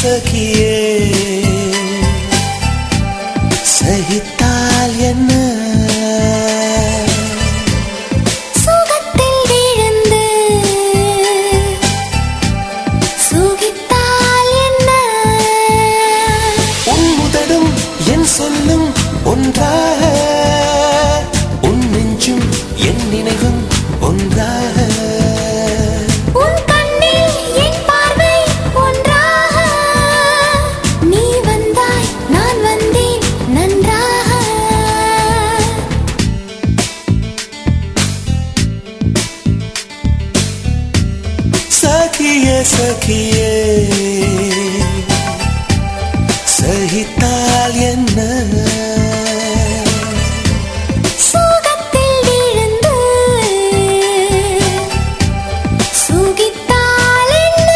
சகியே சகித்தால் என்ன சுகத்தில் விழுந்து சுகித்தால் என்ன உன் முதலும் என் சொல்லும் ஒன்றாக உன் நெஞ்சும் என் நினைவும் ஒன்றாக உன் கண்ணில் என் பார்வை ஒன்றாக நீ வந்தாய் நான் வந்தேன் நன்றாக சகிய சகியே சகித்தால் என்ன சுகத்தில் விழுந்து சுகித்தால் என்ன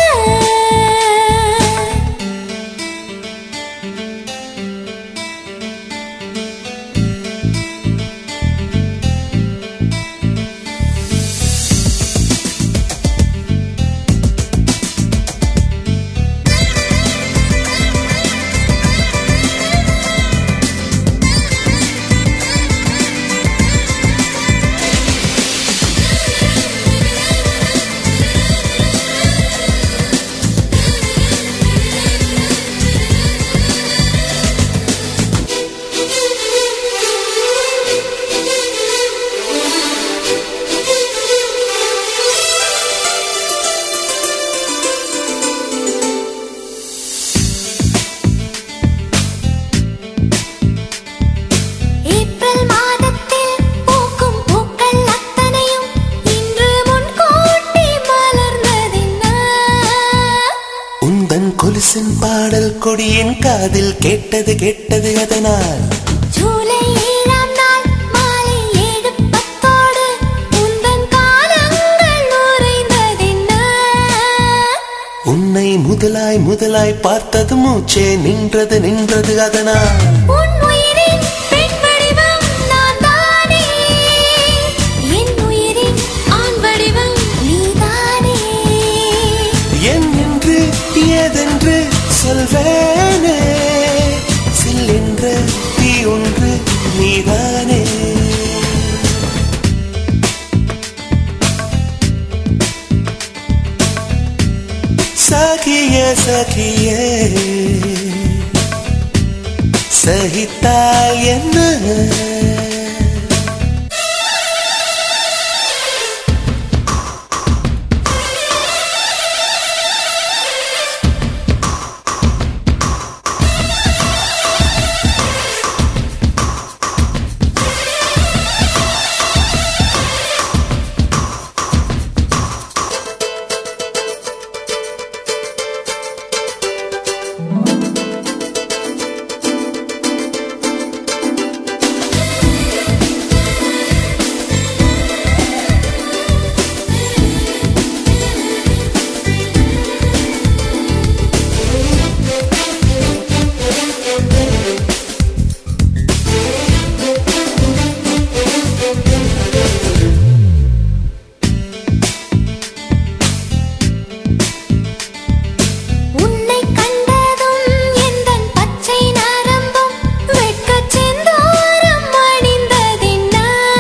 ஏப்ரல் மாதத்தில் பூக்கும் பூக்கள் அத்தனையும் இன்று முன்கூட்டி மலர்ந்ததென்ன உந்தன் கொலுசின் பாடல் கொடியின் காதில் கேட்டது கேட்டது அதனால் ஜூலை ஏழாம் நாள் மாலை ஏழு பத்தோடு உந்தன் காலங்கள் உறைந்ததென்ன உன்னை முதலாய் முதலாய் பார்த்தது மூச்சே நின்றது நின்றது அதனால் உன் உயிரின் பெண் வடிவம் நான் தானே என் உயிரின் ஆண் வடிவம் நீதானே என் என்று ஏதென்று சொல்வேனே சில்லென்ற தீ ஒன்று நீதானே சகிய சகியே சகித்தால் என்ன உன்னை கண்டதும் எந்தன் பச்சை நரம்பும் வெட்கச் செந்தூரம் அணிந்ததென்ன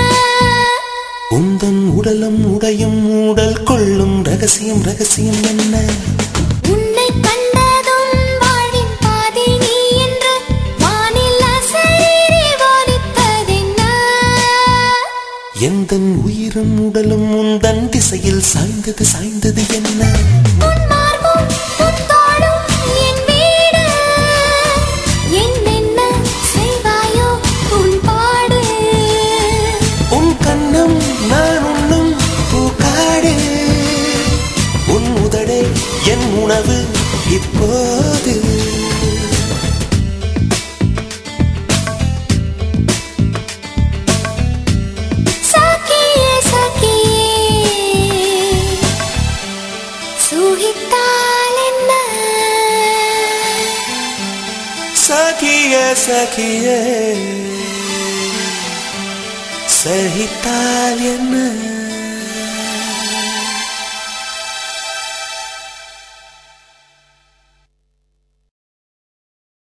உந்தன் உடலும் உடையும் ஊடல் கொள்ளும் ரகசியம் ரகசியம் என்ன உன்னை கண்டதும் வாழின் பாதி நீ என்று வானில் அசைரி வானித்ததென்ன எந்தன் உயிரும் உடலும் உந்தன் திசையில் சாய்ந்தது சாய்ந்தது என்ன உன் மார்பும் உன் தோளும் என் வீடு என்னென்ன செய்வாயோ உன் பாடு உன் கண்ணம் நான் உண்ணும் பூக்காடு உன் உதடே என் உணவு இப்போது சகியே சகியே சுகித்தால் என்ன சகிய சகியே சகித்தால் என்ன